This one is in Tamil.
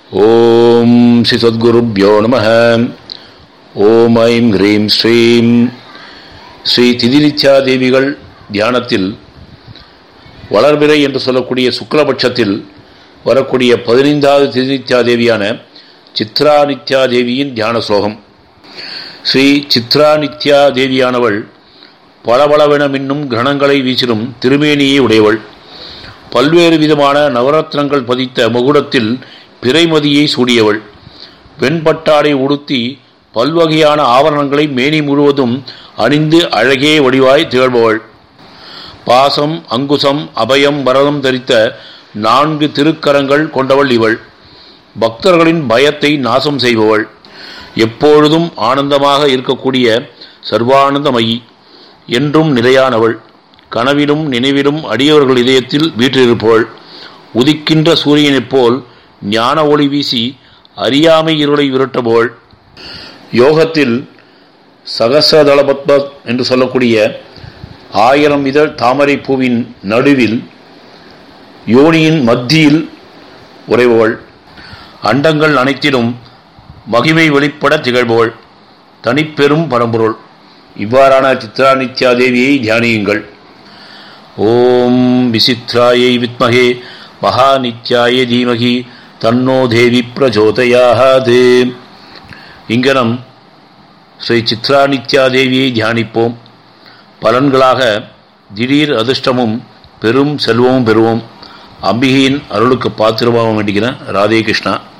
ஓம் ஸ்ரீ சத்குருப்யோ நம ஓம் ஐம் ஹ்ரீம் ஸ்ரீம் ஸ்ரீ திதிரிச்சா தேவிகள் தியானத்தில் வளர்பிறை என்று சொல்லக்கூடிய சுக்லபட்சத்தில் வரக்கூடிய பதினைந்தாவது திதிரிச்சா தேவியான சித்ரா நித்யா தேவியின் தியான ஸ்லோகம் ஸ்ரீ சித்ரா நித்யா தேவியானவள் பளபளவென மின்னும் கிரணங்களை வீசிடும் திருமேனியை உடையவள் பல்வேறு விதமான நவரத்னங்கள் பதித்த முகுடத்தில் பிறைமதியை சூடியவள் வெண்பட்டாடை உடுத்தி பல்வகையான ஆவரணங்களை மேனி முழுவதும் அணிந்து அழகே வடிவாய் திகழ்பவள் பாசம் அங்குசம் அபயம் வரதம் தரித்த நான்கு திருக்கரங்கள் கொண்டவள் இவள் பக்தர்களின் பயத்தை நாசம் செய்பவள் எப்பொழுதும் ஆனந்தமாக இருக்கக்கூடிய சர்வானந்தமயி என்றும் நிலையானவள் கனவிலும் நினைவிலும் அடியவர்கள் இதயத்தில் வீற்றிருப்பவள் உதிக்கின்ற சூரியனைப் போல் ஞான ஒளி வீசி அறியாமை இருளை விரட்டுபவள் யோகத்தில் சகசதளபத்ம என்று சொல்லக்கூடிய ஆயிரம் இதழ் தாமரை பூவின் நடுவில் யோனியின் மத்தியில் உறைபவள் அண்டங்கள் அனைத்திலும் மகிமை வெளிப்பட திகழ்பவள் தனிப்பெரும் பரம்பொருள் இவ்வாறான சித்ரா நித்யா தேவியை தியானியுங்கள் ஓம் விசித்ராயை வித்மகே மகாநித்யாய தீமகி தன்னோ தேவி பிரஜோதயாது இங்கனம் ஸ்ரீ சித்ரா நித்யா தேவியை தியானிப்போம் பலன்களாக திடீர் அதிர்ஷ்டமும் பெரும் செல்வமும் பெறுவோம் அம்பிகையின் அருளுக்கு பாத்திரமாக வேண்டுகிறேன் ராதே கிருஷ்ணா